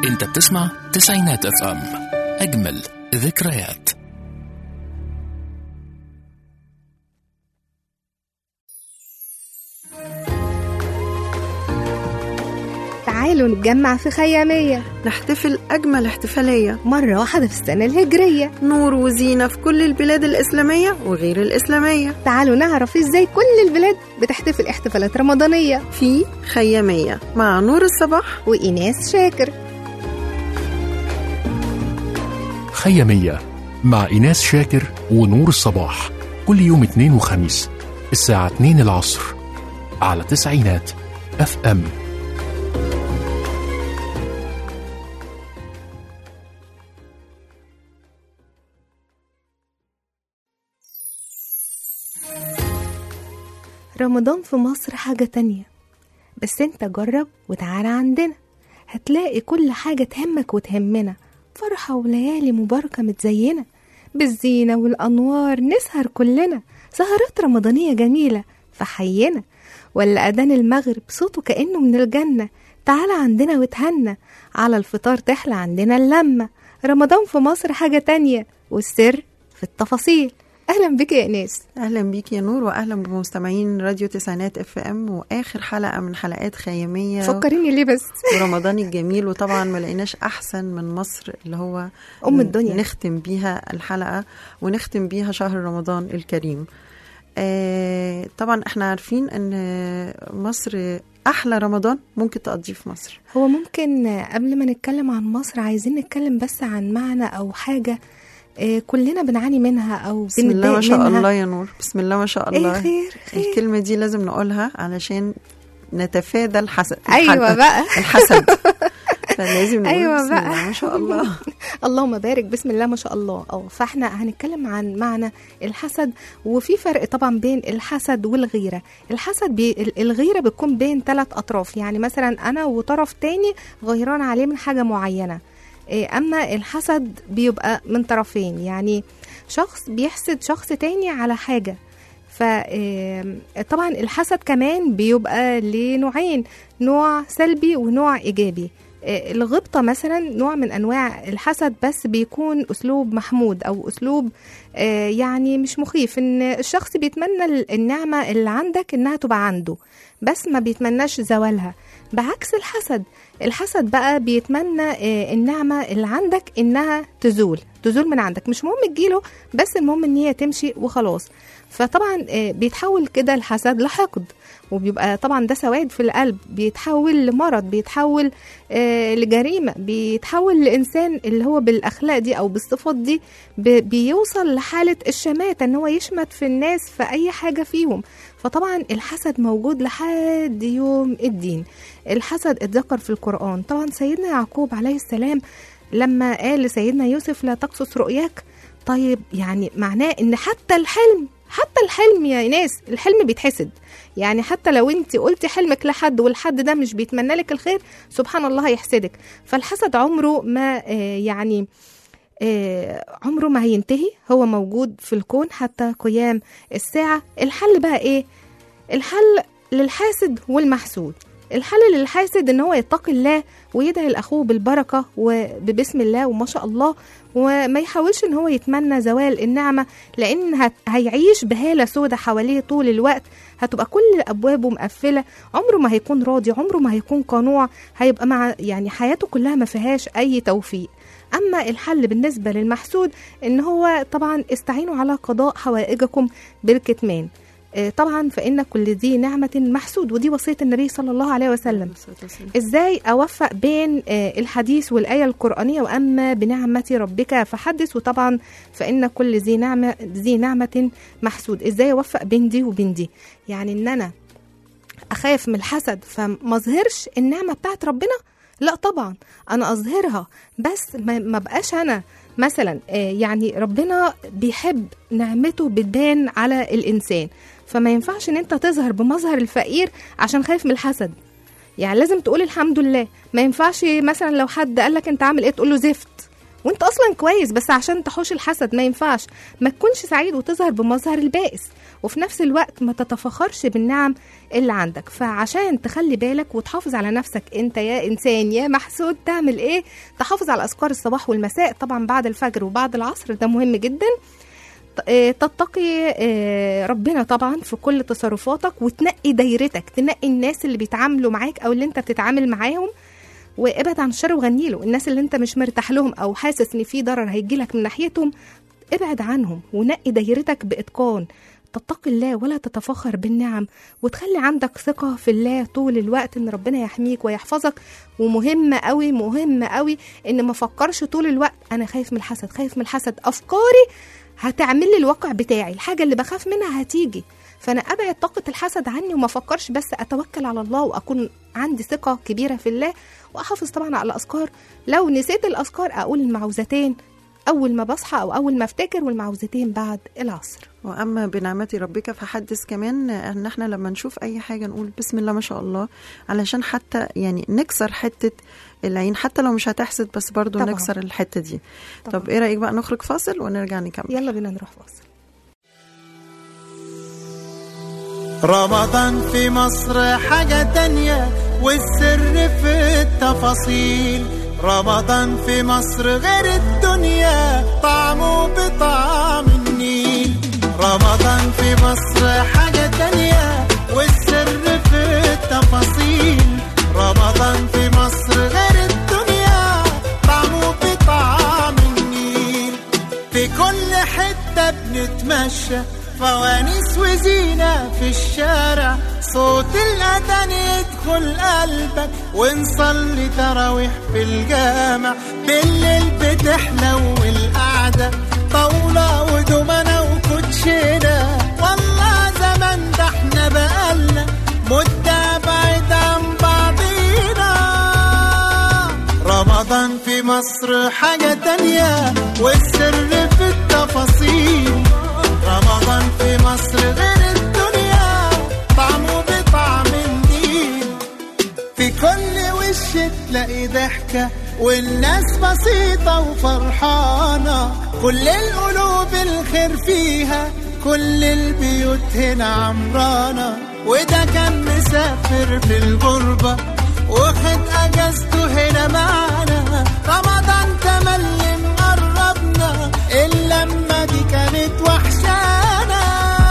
انت بتسمع تسعينات اف ام اجمل ذكريات تعالوا نتجمع في خيامية نحتفل أجمل احتفالية مرة واحدة في السنة الهجرية نور وزينة في كل البلاد الإسلامية وغير الإسلامية تعالوا نعرف ازاي كل البلاد بتحتفل احتفالات رمضانية في خيامية مع نور الصباح وإيناس شاكر خيامية مع إيناس شاكر ونور الصباح كل يوم اثنين وخميس الساعة 2 العصر على تسعينات اف ام رمضان في مصر حاجة تانية بس انت جرب وتعالى عندنا هتلاقي كل حاجة تهمك وتهمنا فرحة وليالي مباركة متزينة بالزينة والأنوار نسهر كلنا سهرات رمضانية جميلة فحينا ولا أذان المغرب صوته كأنه من الجنة تعالى عندنا وتهنى على الفطار تحلى عندنا اللمة رمضان في مصر حاجة تانية والسر في التفاصيل أهلا بك يا إناس أهلا بيك يا نور وأهلا بمستمعين راديو تسعينات اف ام وآخر حلقة من حلقات خيامية فكريني ليه بس ورمضان الجميل وطبعا ما لقيناش أحسن من مصر اللي هو أم الدنيا. نختم بيها الحلقة ونختم بيها شهر رمضان الكريم آه طبعا احنا عارفين ان مصر احلى رمضان ممكن تقضيه في مصر هو ممكن قبل ما نتكلم عن مصر عايزين نتكلم بس عن معنى أو حاجة آه، كلنا بنعاني منها أو بسم الله بنتضايق ما شاء منها الله يا نور بسم الله ما شاء إيه الله خير خير الكلمة دي لازم نقولها علشان نتفادى الحسد أيوة الحد- بقى الحسد فلازم نقول أيوة بسم بقى. الله ما شاء الله اللهم بارك بسم الله ما شاء الله اه فاحنا هنتكلم عن معنى الحسد وفي فرق طبعا بين الحسد والغيره الحسد بي ال- الغيره بتكون بين ثلاث اطراف يعني مثلا انا وطرف تاني غيران عليه من حاجه معينه إيه، اما الحسد بيبقى من طرفين يعني شخص بيحسد شخص تاني على حاجه فطبعا الحسد كمان بيبقى لنوعين نوع سلبي ونوع ايجابي آه، الغبطة مثلا نوع من أنواع الحسد بس بيكون أسلوب محمود أو أسلوب آه، يعني مش مخيف إن الشخص بيتمنى ال- النعمة اللي عندك إنها تبقى عنده بس ما بيتمناش زوالها بعكس الحسد الحسد بقى بيتمنى آه، النعمة اللي عندك إنها تزول تزول من عندك مش مهم تجيله بس المهم إن هي تمشي وخلاص فطبعا آه، بيتحول كده الحسد لحقد وبيبقى طبعا ده سواد في القلب بيتحول لمرض بيتحول آه، لجريمة بيتحول لإنسان اللي هو بالأخلاق دي أو بالصفات دي ب- بيوصل لحالة الشماتة إن هو يشمت في الناس في أي حاجة فيهم فطبعا الحسد موجود لحد يوم الدين الحسد اتذكر في القرآن طبعا سيدنا يعقوب عليه السلام لما قال لسيدنا يوسف لا تقصص رؤياك طيب يعني معناه ان حتى الحلم حتى الحلم يا ناس الحلم بيتحسد يعني حتى لو انت قلتي حلمك لحد والحد ده مش بيتمنى لك الخير سبحان الله هيحسدك فالحسد عمره ما آه، يعني آه، عمره ما هينتهي هو موجود في الكون حتى قيام الساعة الحل بقى ايه الحل للحاسد والمحسود الحل للحاسد ان هو يتقي الله ويدعي لاخوه بالبركه وببسم الله وما شاء الله وما يحاولش ان هو يتمنى زوال النعمه لان هت- هيعيش بهاله سودة حواليه طول الوقت هتبقى كل ابوابه مقفله عمره ما هيكون راضي عمره ما هيكون قنوع هيبقى مع يعني حياته كلها ما فيهاش اي توفيق اما الحل بالنسبه للمحسود ان هو طبعا استعينوا على قضاء حوائجكم بالكتمان آه، طبعا فان كل ذي نعمه محسود ودي وصيه النبي صلى الله عليه وسلم ازاي اوفق بين آه، الحديث والايه القرانيه واما بنعمه ربك فحدث وطبعا فان كل ذي نعمه ذي نعمه محسود ازاي اوفق بين دي وبين دي يعني ان انا اخاف من الحسد فما اظهرش النعمه بتاعت ربنا لا طبعا انا اظهرها بس ما ما بقاش انا مثلا آه، يعني ربنا بيحب نعمته بتبان على الانسان فما ينفعش ان انت تظهر بمظهر الفقير عشان خايف من الحسد يعني لازم تقول الحمد لله ما ينفعش مثلا لو حد قال لك انت عامل ايه تقول له زفت وانت اصلا كويس بس عشان تحوش الحسد ما ينفعش ما تكونش سعيد وتظهر بمظهر البائس وفي نفس الوقت ما تتفخرش بالنعم اللي عندك فعشان تخلي بالك وتحافظ على نفسك انت يا انسان يا محسود تعمل ايه تحافظ على اذكار الصباح والمساء طبعا بعد الفجر وبعد العصر ده مهم جدا ت- آه، تتقي آه، ربنا طبعا في كل تصرفاتك وتنقي دايرتك تنقي الناس اللي بيتعاملوا معاك او اللي انت بتتعامل معاهم وابعد عن الشر وغني له الناس اللي انت مش مرتاح لهم او حاسس ان في ضرر هيجيلك من ناحيتهم ابعد عنهم ونقي دايرتك باتقان تتقي الله ولا تتفخر بالنعم وتخلي عندك ثقة في الله طول الوقت ان ربنا يحميك ويحفظك ومهم قوي مهم قوي ان ما افكرش طول الوقت انا خايف من الحسد خايف من الحسد افكاري هتعمل لي الواقع بتاعي الحاجة اللي بخاف منها هتيجي فانا ابعد طاقة الحسد عني وما افكرش بس اتوكل على الله واكون عندي ثقة كبيرة في الله واحافظ طبعا على الاذكار لو نسيت الاذكار اقول المعوذتين اول ما بصحى او اول ما افتكر والمعوذتين بعد العصر واما بنعمه ربك فحدث كمان ان احنا لما نشوف اي حاجه نقول بسم الله ما شاء الله علشان حتى يعني نكسر حته العين حتى لو مش هتحسد بس برضو طبعاً. نكسر الحته دي طبعاً. طب ايه رايك بقى نخرج فاصل ونرجع نكمل يلا بينا نروح فاصل رمضان في مصر حاجة تانية والسر في التفاصيل رمضان في مصر غير الدنيا طعمه بطعم النيل رمضان في مصر حاجة تانية والسر في التفاصيل رمضان في مصر غير الدنيا طعمه بطعم النيل في كل حتة بنتمشى فوانيس وزينة في الشارع صوت الأذان يدخل قلبك ونصلي تراويح في الجامع بالليل بتحلو القعدة طاولة ودومنة وكوتشينة والله زمان ده احنا بقالنا مدة بعيد عن بعضينا رمضان في مصر حاجة تانية والسر في التفاصيل رمضان في مصر غير الدنيا طعمه بطعم النيل في كل وش تلاقي ضحكة والناس بسيطة وفرحانة كل القلوب الخير فيها كل البيوت هنا عمرانة وده كان مسافر في الغربة واخد اجازته هنا معانا رمضان تملي مقربنا اللمة دي كانت وحشانا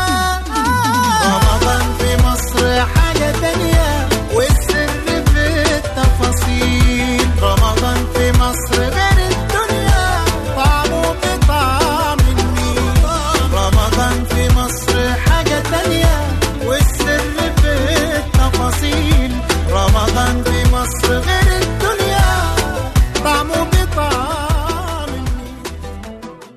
رمضان في مصر حاجة تانية والسر في التفاصيل رمضان في مصر غير الدنيا طعمه بطعم النيل رمضان في مصر حاجة تانية والسر في التفاصيل رمضان في مصر غير الدنيا طعمه بطعم النيل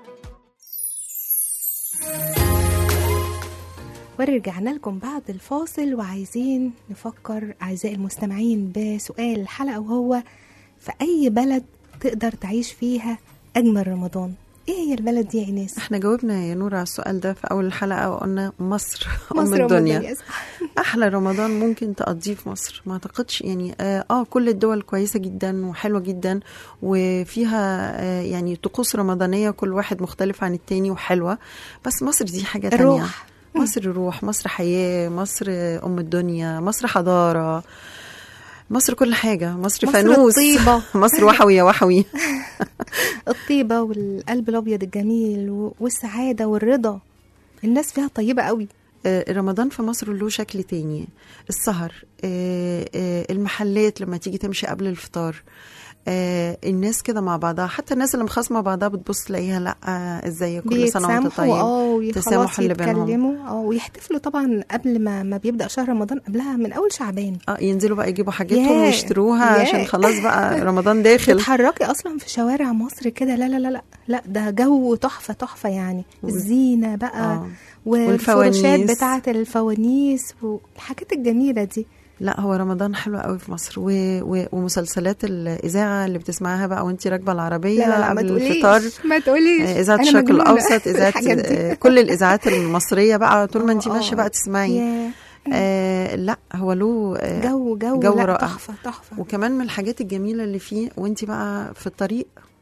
ورجعنا لكم بعد الفاصل وعايزين نفكر أعزائي المستمعين بسؤال الحلقة وهو في أي بلد تقدر تعيش فيها أجمل رمضان إيه هي البلد دي يا إيناس؟ احنا جاوبنا يا نور على السؤال ده في اول الحلقه وقلنا مصر ام مصر الدنيا رمضان، صح. احلى رمضان ممكن تقضيه في مصر ما اعتقدش يعني اه, آه كل الدول كويسه جدا وحلوه جدا وفيها آه يعني طقوس رمضانيه كل واحد مختلف عن التاني وحلوه بس مصر دي حاجه تانية الروح. مصر روح مصر حياه مصر ام الدنيا مصر حضاره مصر كل حاجه مصر, مصر فانوس الطيبة. مصر وحوي يا وحوي الطيبة والقلب الأبيض الجميل و- والسعادة والرضا الناس فيها طيبة قوي آه، رمضان في مصر له شكل تاني السهر آه، آه، المحلات لما تيجي تمشي قبل الفطار آه، الناس كده مع بعضها حتى الناس اللي مخاصمه بعضها بتبص تلاقيها لا آه، ازيك كل سنه وانت بيتسامحوا طيب اه التسامح وخلاص اللي بينهم يتكلموا اه ويحتفلوا طبعا قبل ما ما بيبدأ شهر رمضان قبلها من أول شعبان اه ينزلوا بقى يجيبوا حاجتهم ياه، ويشتروها ياه. عشان خلاص بقى رمضان داخل تتحركي اصلا في شوارع مصر كده لا لا لا لا لا ده جو تحفه تحفه يعني الزينه بقى آه. والفروشات والفوانيس. بتاعه الفوانيس والحاجات الجميله دي لا هو رمضان حلو قوي في مصر و... و... ومسلسلات الاذاعه اللي بتسمعها بقى وانت راكبه العربيه لا لا, لا ما قبل تقوليش الفطار ما تقوليش آه، اذاعه أنا الشرق مجنونة الاوسط اذاعه بالحاجات دي. آه، كل الاذاعات المصريه بقى طول ما انت آه، ماشيه آه. بقى تسمعي ياه. آه لا هو له آه جو جو, جو لا رائع. تحفه تحفه وكمان من الحاجات الجميله اللي فيه وانت بقى في الطريق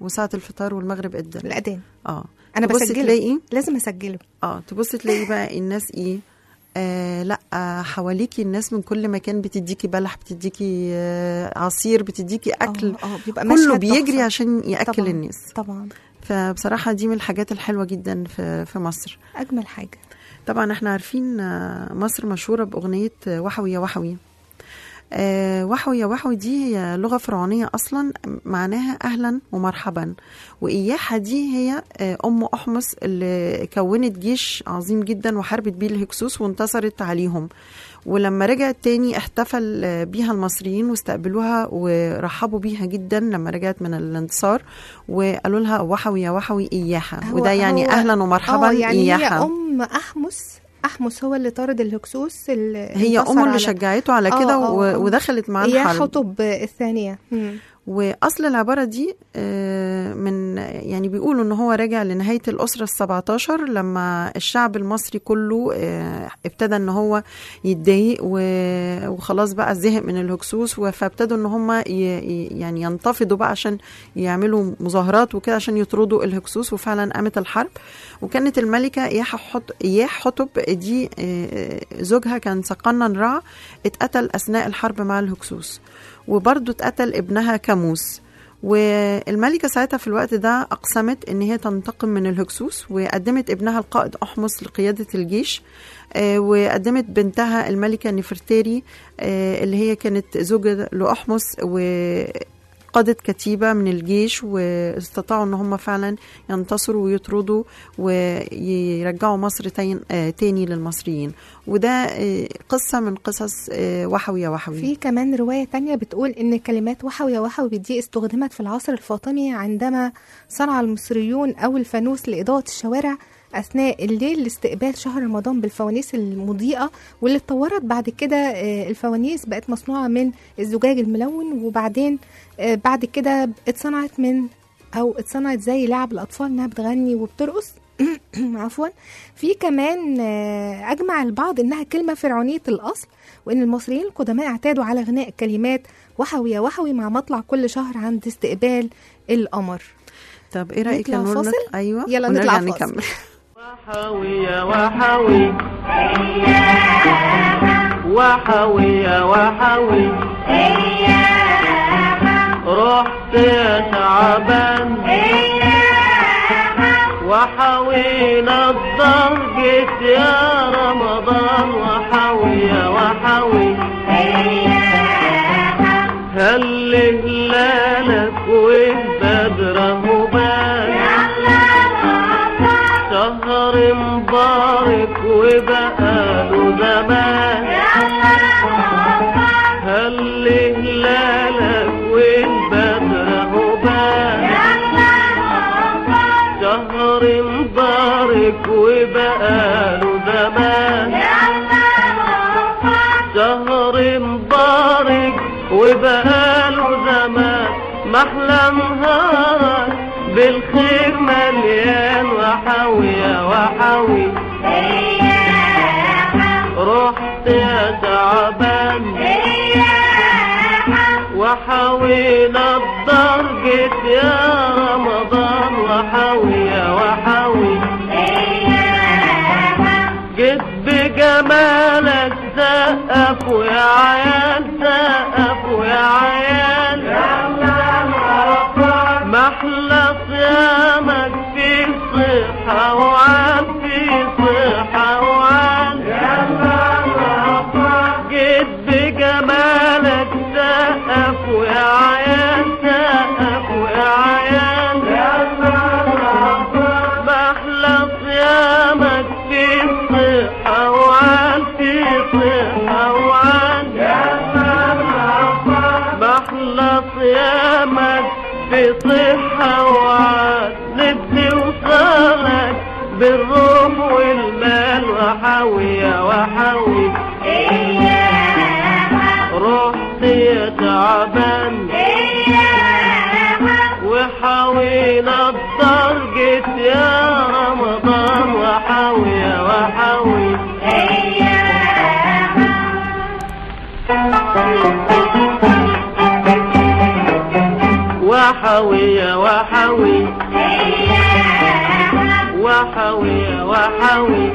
وساعه الفطار والمغرب اذن الاذان اه انا تبص بسجله تلاقي لازم اسجله اه تبص تلاقي بقى الناس ايه آه لا آه حواليكي الناس من كل مكان بتديكي بلح بتديكي آه عصير بتديكي اكل اه آه، بيبقى كله مشهد بيجري تحفة. عشان ياكل طبعاً. الناس طبعا فبصراحه دي من الحاجات الحلوه جدا في في مصر اجمل حاجه طبعا احنا عارفين آه، مصر مشهوره باغنيه آه، وحوي يا وحوي آه، وحوي يا وحوي دي هي لغه فرعونيه اصلا معناها اهلا ومرحبا واياحه دي هي آه، ام احمس اللي كونت جيش عظيم جدا وحاربت بيه الهكسوس وانتصرت عليهم ولما رجعت تاني احتفل آه، بيها المصريين واستقبلوها ورحبوا بيها جدا لما رجعت من الانتصار وقالوا لها وحوي يا وحوي اياحه هو- وده يعني هو- اهلا ومرحبا اه يعني اياحه هي ام احمس احمس هو اللي طارد الهكسوس اللي هي انتصر امه اللي على- شجعته على آه، كده آه، و- آه. ودخلت معاه هي الحرب حطب الثانيه مم. واصل العباره دي آه، من يعني بيقولوا ان هو راجع لنهايه الاسره ال17 لما الشعب المصري كله آه، ابتدى ان هو يتضايق و- وخلاص بقى زهق من الهكسوس و- فابتدوا ان هم ي- ي- يعني ينتفضوا بقى عشان يعملوا مظاهرات وكده عشان يطردوا الهكسوس وفعلا قامت الحرب وكانت الملكه اياح حط اياح حطب دي آه، زوجها كان سقنا رع اتقتل اثناء الحرب مع الهكسوس وبرضه اتقتل ابنها كاموس والملكة ساعتها في الوقت ده أقسمت إن هي تنتقم من الهكسوس وقدمت ابنها القائد أحمس لقيادة الجيش آه، وقدمت بنتها الملكة نفرتاري آه، اللي هي كانت زوجة لأحمس وقادت كتيبة من الجيش واستطاعوا ان هم فعلا ينتصروا ويطردوا ويرجعوا مصر تين- آه، تاني للمصريين وده آه، قصة من قصص آه، وحوي يا وحوي في كمان رواية تانية بتقول إن كلمات وحوي يا وحوي دي استخدمت في العصر الفاطمي عندما صنع المصريون أول فانوس لإضاءة الشوارع أثناء الليل لاستقبال شهر رمضان بالفوانيس المضيئة واللي اتطورت بعد كده آه، الفوانيس بقت مصنوعة من الزجاج الملون وبعدين آه، بعد كده اتصنعت من أو اتصنعت زي لعب الأطفال إنها بتغني وبترقص عفوا في كمان آه، أجمع البعض إنها كلمة فرعونية الأصل وإن المصريين القدماء اعتادوا على غناء كلمات وحوي يا وحوي مع مطلع كل شهر عند استقبال القمر طب ايه رايك نطلع يا نور نط- فاصل؟ ايوه يلا ونرجع نطلع فاصل. نكمل وحوي يا وحوي وحوي يا وحوي رحت يا شعبان وحوينا الدار جيت يا رمضان وحوي يا وحوي هل هلالك والبدر هبان شهر مبارك وبقاله زمان هل هلالك والبدر هبان شهر مبارك وبقاله زمان شهر مبارك وبقاله زمان محلى نهارك بالخير مليان وحوي يا وحوي رحت يا شعبان وحوينا الدار جيت يا رمضان وحوي يا وحوي جيت بجمالك سقف ويا عيال سقف ويا عيال محلى صيامك في صحة وعال في صحة وعال جيت بجمالك سقف ويا عيال سقف ويا عيال محلى صيامك في صحة وعال في صحة وعال محلى صيامك في صحة وعال نفسي وصالك بالروح والمال وحوي يا وحوي رحت يا تعبان وحوينا الدار جيت يا رمضان وحوي يا وحوي وحوي وحوي وحوي وحوي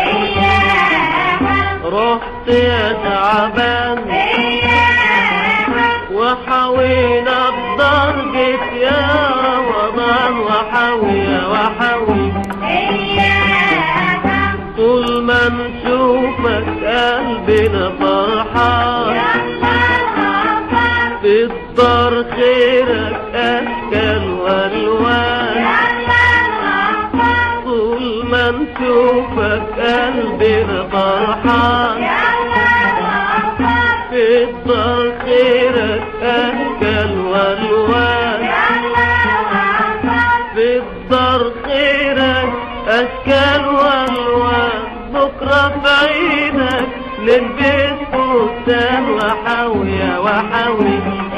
رحت يا تعبان وحوينا الضربة يا رمضان وحوي وحوي طول ما نشوفك قلبنا فرحان في الدار خيرك أشكال والوان طول ما نشوفك قلبنا فرحان في الدار خيرك أشكال والوان في الدار خيرك أشكال والوان بكرة في عينك للبيت فستان وحاوية وحاوي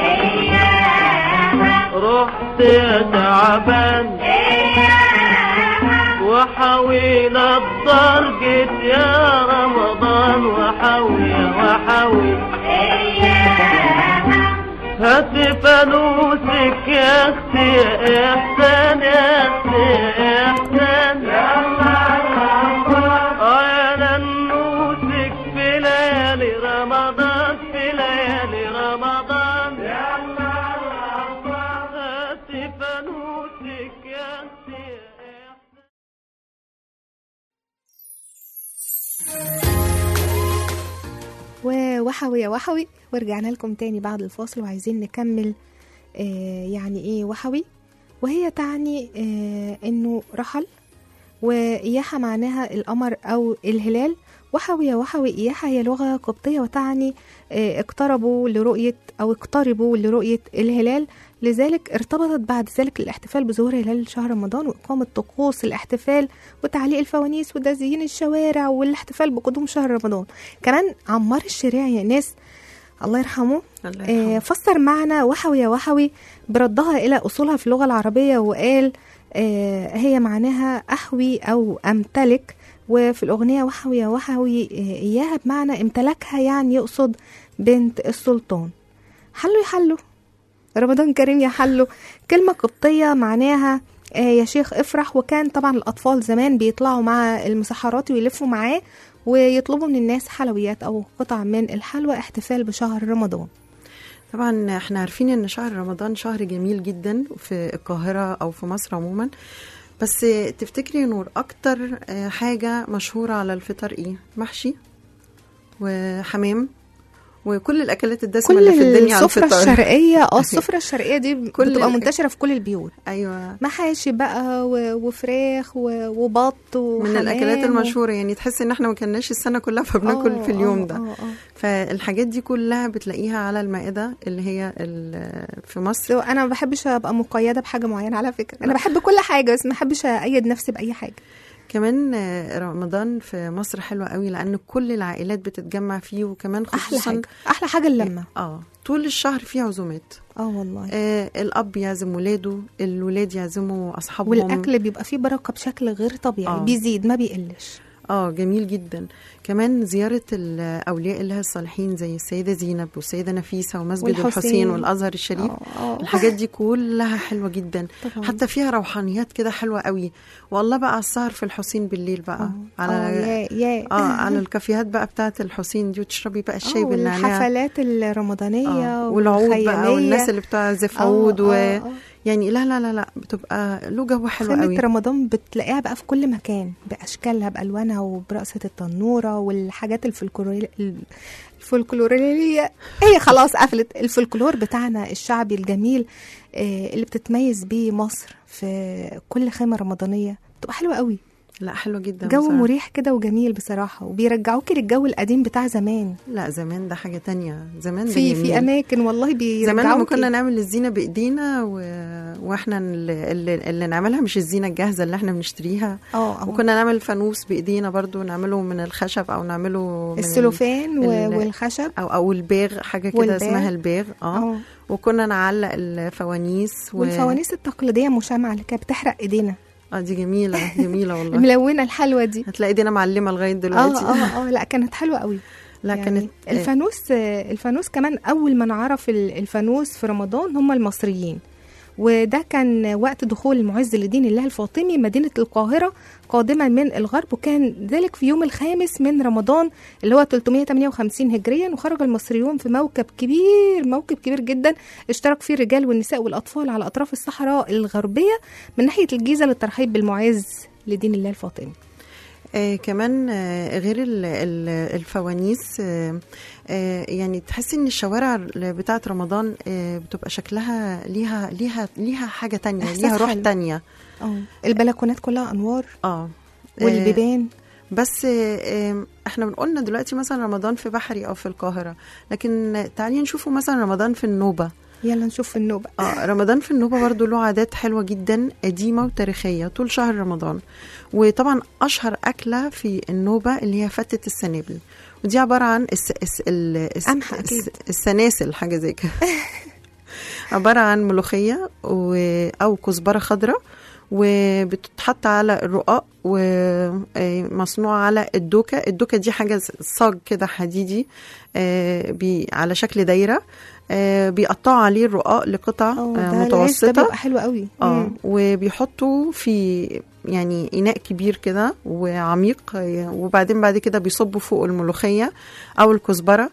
رحت يا تعبان وحاوينا الدار جيت يا رمضان وحاوية وحاوي هات فانوسك يا اختي يا احسان يا اختي يا احسان اه يا ننوسك في ليالي رمضان في ليالي رمضان هات فانوسك يا اختي يا احسان ووحوي يا وحوي ورجعنا لكم تاني بعد الفاصل وعايزين نكمل آه يعني ايه وحوي وهي تعني آه انه رحل وإياحة معناها القمر أو الهلال وحوي يا وحوي إياحة هي لغة قبطية وتعني آه اقتربوا لرؤية أو اقتربوا لرؤية الهلال لذلك ارتبطت بعد ذلك الاحتفال بظهور هلال شهر رمضان وإقامة طقوس الاحتفال وتعليق الفوانيس وتزيين الشوارع والاحتفال بقدوم شهر رمضان كمان عمار الشريعي يا ناس الله يرحمه الله آه، يرحمه. فسر معنى وحوي يا وحوي بردها إلى أصولها في اللغة العربية وقال آه، هي معناها أحوي أو أمتلك وفي الأغنية وحوي يا وحوي آه، إياها بمعنى امتلكها يعني يقصد بنت السلطان حلو يحلو رمضان كريم يا حلو كلمة قبطية معناها آه، يا شيخ افرح وكان طبعا الأطفال زمان بيطلعوا مع المسحرات ويلفوا معاه ويطلبوا من الناس حلويات أو قطع من الحلوى احتفال بشهر رمضان طبعا احنا عارفين ان شهر رمضان شهر جميل جدا في القاهرة او في مصر عموما بس تفتكري يا نور اكتر آه، حاجة مشهورة على الفطار ايه محشي وحمام وكل الاكلات الدسمة كل اللي في الدنيا على السفرة الفطار الشرقية اه السفرة الشرقية دي كل بتبقى ال- منتشرة في كل البيوت ايوه محاشي بقى و- وفراخ و- وبط وحمام من الاكلات و- المشهوره يعني تحس ان احنا ما كناش السنه كلها فبناكل آه، في اليوم آه، ده آه، آه. فالحاجات دي كلها بتلاقيها على المائده اللي هي ال- في مصر سو انا ما بحبش ابقى مقيده بحاجه معينه على فكره انا بحب كل حاجه بس ما بحبش اقيد نفسي باي حاجه كمان آه، رمضان في مصر حلو قوي لان كل العائلات بتتجمع فيه وكمان احلى خصوصا حاجه احلى حاجه اللمه اه طول الشهر فيه عزومات اه والله آه الاب يعزم ولاده الولاد يعزموا اصحابهم والاكل بيبقى فيه بركه بشكل غير طبيعي آه. بيزيد ما بيقلش اه جميل جدا كمان زيارة الأولياء الله الصالحين زي السيدة زينب والسيدة نفيسة ومسجد والحسين. الحسين والأزهر الشريف آه، آه. الحاجات دي كلها حلوة جدا طبعاً. حتى فيها روحانيات كده حلوة قوي والله بقى على السهر في الحسين بالليل بقى آه، على يا يا اه على الكافيهات بقى بتاعة الحسين دي وتشربي بقى الشاي آه، بالنعناع والحفلات الرمضانيه آه. والعود بقى والخيامية. والناس اللي بتعزف آه، عود و... آه، آه. يعني لا لا لا لا بتبقى له جو حلو خيمة قوي رمضان بتلاقيها بقى في كل مكان بأشكالها بألوانها وبرقصة التنورة والحاجات الفلكلورية الفلكلورية هي خلاص قفلت الفلكلور بتاعنا الشعبي الجميل آه، اللي بتتميز بيه مصر في كل خيمة رمضانية بتبقى حلوة قوي لا حلوة جدا جو بصراحة. مريح كده وجميل بصراحة وبيرجعوكي للجو القديم بتاع زمان لا زمان ده حاجة تانية زمان ده في جميل. في أماكن والله بيرجعوكي زمان لما كنا نعمل الزينة بإيدينا و... واحنا اللي, اللي, اللي نعملها مش الزينة الجاهزة اللي احنا بنشتريها اه آه. وكنا نعمل فانوس بإيدينا برضو نعمله من الخشب أو نعمله من السلوفان و- ال- والخشب أو أو الباغ حاجة كده والباغ. اسمها الباغ اه اه وكنا نعلق الفوانيس و... والفوانيس التقليدية مشمعة اللي كانت بتحرق ايدينا اه دي جميلة جميلة والله الملونة الحلوة دي هتلاقي ايدينا معلمة لغاية اه دلوقتي اه اه لا كانت حلوة قوي لا يعني كانت الفانوس آه، الفانوس كمان اول ما نعرف ال- الفانوس في رمضان هم المصريين وده كان وقت دخول المعز لدين الله الفاطمي مدينة القاهرة قادما من الغرب وكان ذلك في يوم الخامس من رمضان اللي هو 358 هجريا وخرج المصريون في موكب كبير موكب كبير جدا اشترك فيه الرجال والنساء والأطفال على أطراف الصحراء الغربية من ناحية الجيزة للترحيب بالمعز لدين الله الفاطمي آه كمان آه غير ال- ال- الفوانيس آه آه يعني تحسي ان الشوارع بتاعه رمضان آه بتبقى شكلها ليها ليها ليها حاجه تانية إحساس ليها روح حلو. تانية اه البلكونات كلها أنوار اه والبيبان بس آه، آم، احنا بنقولنا دلوقتي مثلا رمضان في بحري او في القاهره لكن تعالي نشوفوا مثلا رمضان في النوبه يلا نشوف النوبة اه رمضان في النوبه برضو له عادات حلوه جدا قديمه وتاريخيه طول شهر رمضان وطبعا اشهر اكله في النوبه اللي هي فتة السنابل ودي عباره عن الس... الس... ال... الس... قمح أكيد. الس... السناسل حاجه زي كده عباره عن ملوخيه و... او كزبره خضراء وبتتحط على الرقاق ومصنوع على الدوكه الدوكه دي حاجه صاج كده حديدي آه، بي- على شكل دايره آه، بيقطعوا عليه الرقاق لقطع اه آه، ده العيش ده متوسطه بيبقى حلو قوي اه مم. وبيحطوا في يعني اناء كبير كده وعميق آه، وبعدين بعد كده بيصبوا فوق الملوخيه او الكزبره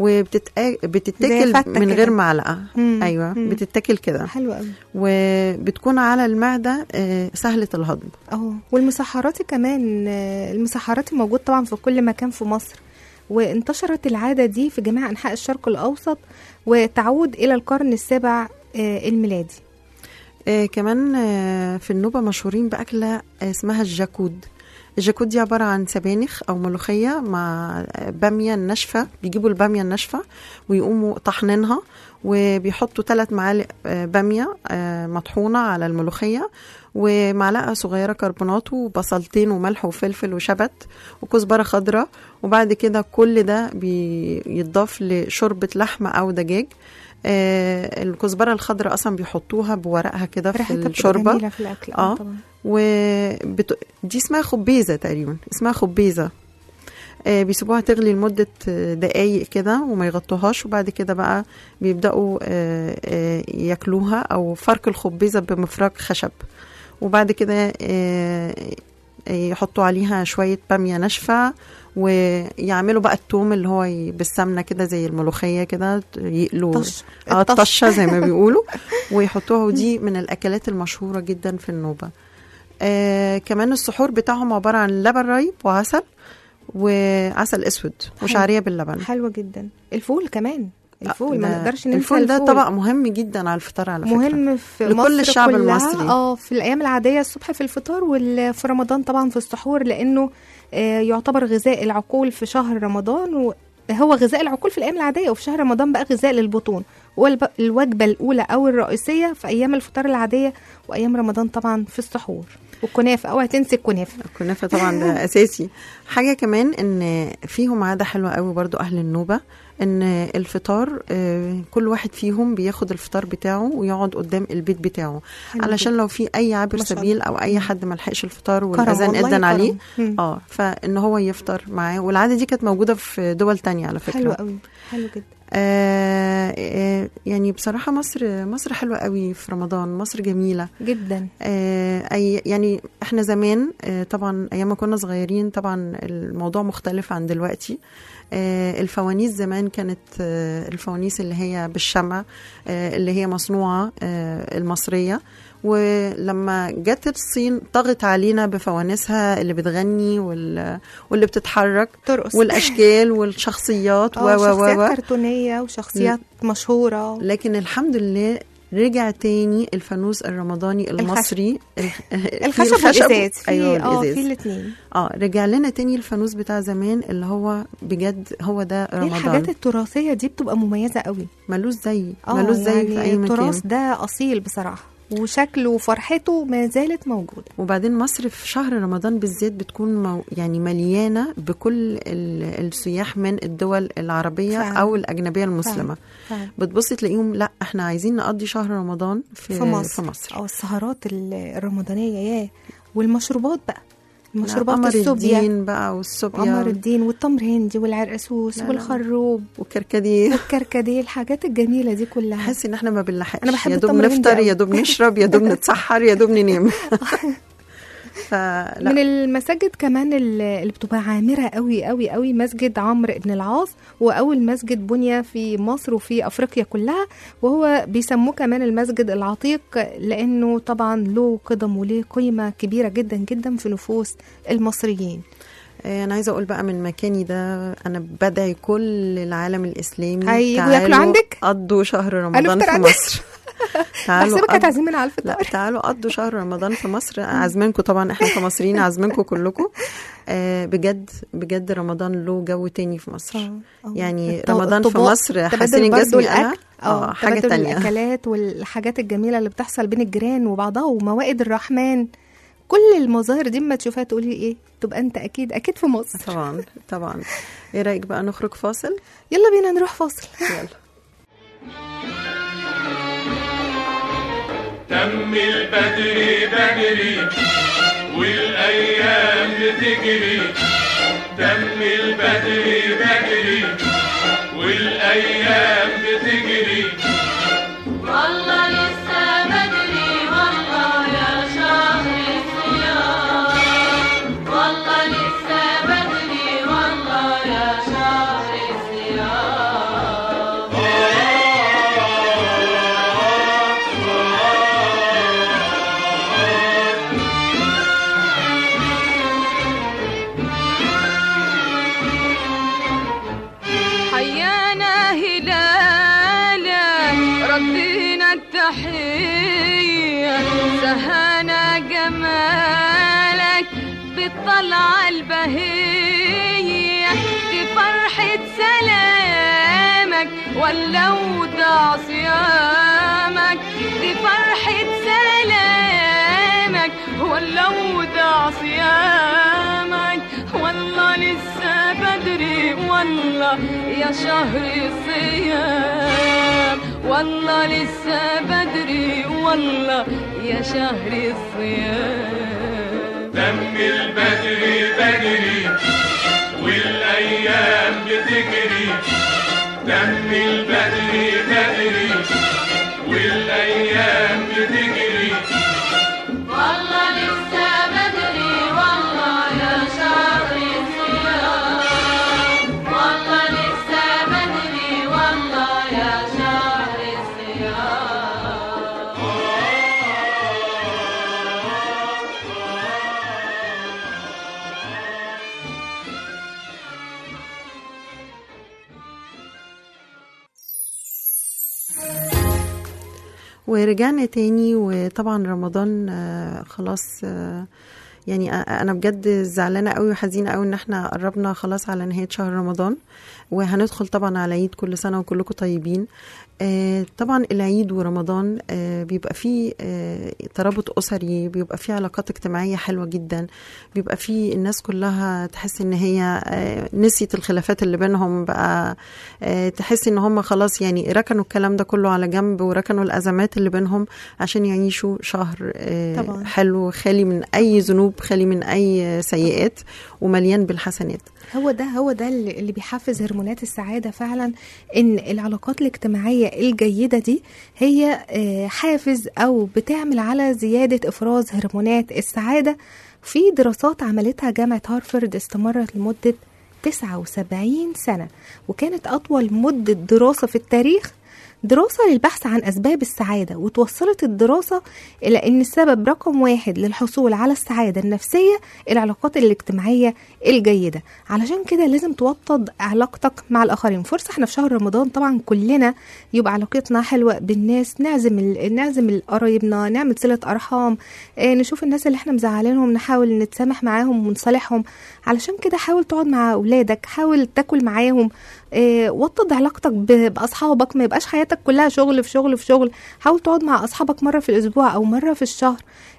وبتتاكل فتة من كده. غير معلقه مم. ايوه مم. بتتاكل كده حلو قوي وبتكون على المعده آه، سهله الهضم اه والمسحراتي كمان آه، المسحراتي موجود طبعا في كل مكان في مصر وانتشرت العادة دي في جميع أنحاء الشرق الأوسط وتعود إلى القرن السابع آه، الميلادي آه كمان آه في النوبة مشهورين بأكلة آه اسمها الجاكود الجاكود دي عبارة عن سبانخ أو ملوخية مع آه، بامية الناشفة بيجيبوا البامية الناشفة ويقوموا طحنينها وبيحطوا ثلاث معالق آه، بامية آه، مطحونة على الملوخية ومعلقة صغيرة كربونات وبصلتين وملح وفلفل وشبت وكزبرة خضراء وبعد كده كل ده بيضاف لشوربة لحمة أو دجاج آه الكزبرة الخضراء أصلا بيحطوها بورقها كده في ريحتها بتبقى الشوربة جميلة في الأكل آه. اه طبعا وبت... دي اسمها خبيزة تقريبا اسمها خبيزة آه بيسيبوها تغلي لمدة آه، دقايق كده وما يغطوهاش وبعد كده بقى بيبدأوا آه، آه، ياكلوها أو فرك الخبيزة بمفرك خشب وبعد كده آه، يحطوا عليها شوية بامية ناشفة ويعملوا بقى التوم اللي هو ي- بالسمنة كده زي الملوخية كده يقلوا طش اه الطش. الطشه زي ما بيقولوا ويحطوها ودي من الاكلات المشهوره جدا في النوبه آه كمان السحور بتاعهم عباره عن لبن رايب وعسل وعسل اسود وشعريه باللبن حلوة جدا الفول كمان الفول ما ده- نقدرش ننسى الفول ده طبق مهم جدا على الفطار على فكره مهم في لكل مصر الشعب كلها. المصري. اه في الايام العاديه الصبح في الفطار وفي رمضان طبعا في السحور لانه آه يعتبر غذاء العقول في شهر رمضان وهو غذاء العقول في الايام العاديه وفي شهر رمضان بقى غذاء للبطون والوجبه الاولى او الرئيسيه في ايام الفطار العاديه وايام رمضان طبعا في السحور والكنافه اوعي تنسي الكنافه الكنافه طبعا ده اساسي حاجه كمان ان فيهم عاده حلوه قوي برضو اهل النوبه ان الفطار آه، كل واحد فيهم بياخد الفطار بتاعه ويقعد قدام البيت بتاعه حلو علشان لو في اي عابر ما شاء سبيل او اي حد ما لحقش الفطار كرم والاذان والله اذن كرم. عليه مم. اه فان هو يفطر معاه والعاده دي كانت موجوده في دول تانية على فكره حلو قوي حلو جدا آه آه يعني بصراحه مصر مصر حلوه قوي في رمضان مصر جميله جدا آه أي يعني احنا زمان آه طبعا ايام ما كنا صغيرين طبعا الموضوع مختلف عن دلوقتي آه الفوانيس زمان كانت آه الفوانيس اللي هي بالشمع آه اللي هي مصنوعه آه المصريه ولما جت الصين طغت علينا بفوانيسها اللي بتغني وال- واللي بتتحرك ترقص والاشكال والشخصيات و اه و شخصيات و و كرتونيه وشخصيات مشهوره لكن الحمد لله رجع تاني الفانوس الرمضاني المصري ال- الخشب في والازاز في ايوه اه في الازاز الاثنين اه رجع لنا تاني الفانوس بتاع زمان اللي هو بجد هو ده هي الحاجات رمضان التراثيه دي بتبقى مميزه قوي ملوش زي اه ملوش زي يعني في اي مكان التراث ده اصيل بصراحه وشكله وفرحته ما زالت موجوده وبعدين مصر في شهر رمضان بالذات بتكون مو يعني مليانه بكل ال- السياح من الدول العربيه فعلا. او الاجنبيه المسلمه فعلا بتبصي تلاقيهم لا احنا عايزين نقضي شهر رمضان في, في مصر في مصر اه السهرات ال- الرمضانيه ياه والمشروبات بقى مشروبات قمر الصوبيا الدين بقى قمر والصوبيا الدين والتمر هندي والعرقسوس لا لا. والخروب والكركديه والكركديه الحاجات الجميلة دي كلها حاسس ان احنا ما بنلحقش أنا بحب يا دوب التمر الهندي نفطر أوي. يا دوب نشرب يا دوب نتسحر يا دوب ننام فلا من المساجد كمان ال- اللي بتبقى عامرة قوي قوي قوي مسجد عمرو بن العاص وأول مسجد بني في مصر وفي أفريقيا كلها وهو بيسموه كمان المسجد العتيق لأنه طبعا له قدم وله قيمة كبيرة جدا جدا في نفوس المصريين آه، انا عايزه اقول بقى من مكاني ده انا بدعي كل العالم الاسلامي هيجوا ياكلوا تعالوا عندك؟ قضوا شهر رمضان هنفطر في عندك؟ مصر تعالوا بحسبك قضوا- هتعزمنا على لا الفطار تعالوا قضوا شهر رمضان في مصر عازمينكم طبعا احنا كمصريين عازمينكم كلكم آه بجد بجد رمضان له جو تاني في مصر آه، آه. يعني الط- رمضان في الطباق، مصر تبادل حسين برضو الجسمي قالها الأكل اه حاجه تبادل تانية الأكلات والحاجات الجميلة اللي بتحصل بين الجيران وبعضها وموائد الرحمن كل المظاهر دي اما تشوفها تقولي ايه تبقى انت اكيد اكيد في مصر طبعا طبعا ايه رايك بقى نخرج فاصل يلا بينا نروح فاصل يلا تم البدر بدري والايام بتجري تم البدر بدري والايام بتجري والله لسه بدري والله يا شهر الصيام والله لسه بدري والله يا شهر الصيام حيانا هلالا ردينا التحية سهانا جمالك بالطلعة البهية دي فرحة سلامك ولا ودع صيامك دي فرحة سلامك ولا ودع صيامك والله لسه بدري والله يا شهر الصيام والله لسه بدري والله يا شهر الصيام تم البدر بدري والايام بتجري تم البدر بدري والايام بتجري والله لسه بدري والله يا شهر الصيام والله لسه بدري والله يا شهر الصيام ورجعنا تاني وطبعا رمضان آه، خلاص آه، يعني أ- انا بجد زعلانه قوي وحزينه قوي ان احنا قربنا خلاص على نهايه شهر رمضان وهندخل طبعا على عيد كل سنه وكلكم طيبين آه، طبعا العيد ورمضان آه، بيبقى فيه آه، ترابط اسري بيبقى فيه علاقات اجتماعيه حلوه جدا بيبقى فيه الناس كلها تحس ان هي آه، نسيت الخلافات اللي بينهم بقى آه، تحس ان هم خلاص يعني ركنوا الكلام ده كله على جنب وركنوا الازمات اللي بينهم عشان يعيشوا شهر آه، طبعا. حلو خالي من اي ذنوب خالي من اي سيئات ومليان بالحسنات هو ده هو ده اللي اللي بيحفز هرمونات السعاده فعلا ان العلاقات الاجتماعيه الجيده دي هي آه، حافز او بتعمل على زياده افراز هرمونات السعاده في دراسات عملتها جامعه هارفارد استمرت لمده 79 سنه وكانت اطول مده دراسه في التاريخ دراسة للبحث عن أسباب السعادة وتوصلت الدراسة إلى أن السبب رقم واحد للحصول على السعادة النفسية العلاقات الاجتماعية الجيدة علشان كده لازم توطد علاقتك مع الآخرين فرصة احنا في شهر رمضان طبعا كلنا يبقى علاقتنا حلوة بالناس نعزم ال- نعزم قرايبنا نعمل صلة أرحام اه نشوف الناس اللي احنا مزعلينهم نحاول نتسامح معاهم ونصالحهم علشان كده حاول تقعد مع أولادك حاول تاكل معاهم آه، وطد علاقتك ب- باصحابك ما يبقاش حياتك كلها شغل في شغل في شغل حاول تقعد مع اصحابك مره في الاسبوع او مره في الشهر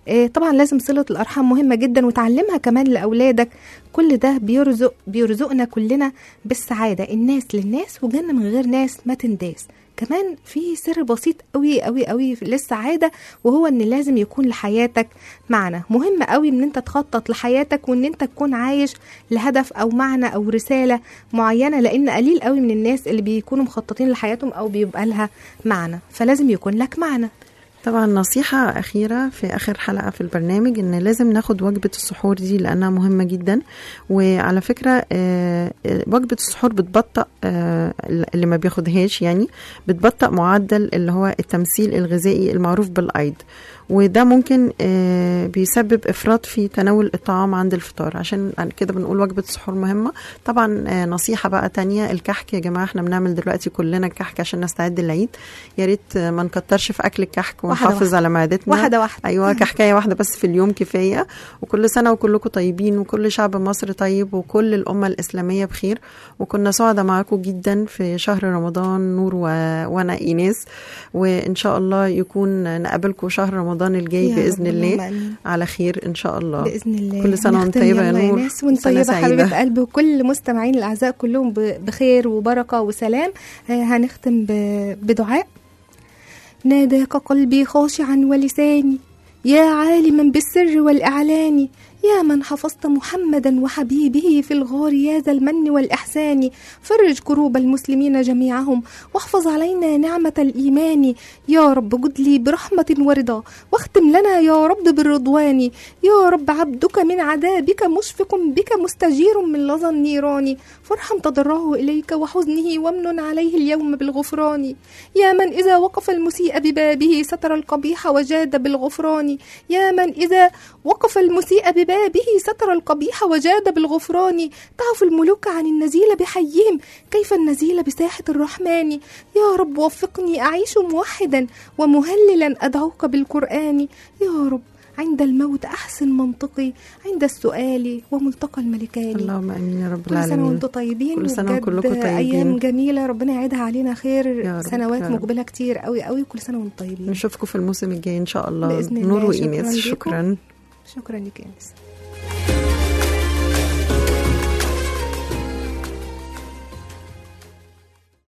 آه، طبعا لازم صلة الأرحام مهمة جدا وتعلمها كمان لأولادك كل ده بيرزق بيرزقنا كلنا بالسعادة الناس للناس وجنة من غير ناس ما تنداس كمان في سر بسيط قوي قوي قوي للسعادة وهو ان لازم يكون لحياتك معنى مهم قوي ان انت تخطط لحياتك وان انت تكون عايش لهدف او معنى او رسالة معينة لان قليل قوي من الناس اللي بيكونوا مخططين لحياتهم او بيبقى لها معنى فلازم يكون لك معنى طبعا نصيحة أخيرة في آخر حلقة في البرنامج إن لازم ناخد وجبة السحور دي لأنها مهمة جدا وعلى فكرة آه، آه، وجبة السحور بتبطأ آه، اللي ما بياخدهاش يعني بتبطأ معدل اللي هو التمثيل الغذائي المعروف بالأيض وده ممكن آه، بيسبب افراط في تناول الطعام عند الفطار عشان كده بنقول وجبه السحور مهمه طبعا آه، نصيحه بقى تانية الكحك يا جماعه احنا بنعمل دلوقتي كلنا الكحك عشان نستعد للعيد يا ريت آه، ما نكترش في اكل الكحك واحدة ونحافظ واحدة. على معدتنا واحدة واحدة. ايوه كحكايه واحده بس في اليوم كفايه وكل سنه وكلكم طيبين وكل شعب مصر طيب وكل الامه الاسلاميه بخير وكنا سعداء معاكم جدا في شهر رمضان نور و... وانا ايناس وان شاء الله يكون نقابلكم شهر رمضان الجاي يا باذن رب، الله اللهم آمين. على خير ان شاء الله باذن الله كل سنه وانت نختم طيبه يا يلا نور ناس وانت سنة طيبه سعيدة. حبيبه قلبي وكل مستمعين الاعزاء كلهم ب- بخير وبركه وسلام آه، هنختم ب- بدعاء ناداك قلبي خاشعا ولساني يا عالما بالسر والاعلان يا من حفظت محمدا وحبيبه في الغار يا ذا المن والإحسان فرج كروب المسلمين جميعهم واحفظ علينا نعمة الإيمان يا رب جد لي برحمة ورضا واختم لنا يا رب بالرضوان يا رب عبدك من عذابك مشفق بك مستجير من لظى النيران فارحم تضرعه إليك وحزنه وامن عليه اليوم بالغفران يا من إذا وقف المسيء ببابه ستر القبيح وجاد بالغفران يا من إذا وقف المسيء ببابه ستر القبيح وجاد بالغفران تعف الملوك عن النزيل بحيهم كيف النزيل بساحة الرحمن يا رب وفقني أعيش موحدا ومهللا أدعوك بالقرآن يا رب عند الموت أحسن منطقي عند السؤال وملتقى الملكان اللهم امين يا رب كل سنة العالمين وانتم طيبين كل سنة وبجد وكلكم طيبين. أيام جميلة ربنا يعيدها علينا خير يا رب، سنوات يا رب. مقبلة كتير قوي قوي كل سنة وانتم طيبين نشوفكم في الموسم الجاي ان شاء الله بإذن نور الله. شكراً وايناس ليكم. شكرا شكرا لك يا ناس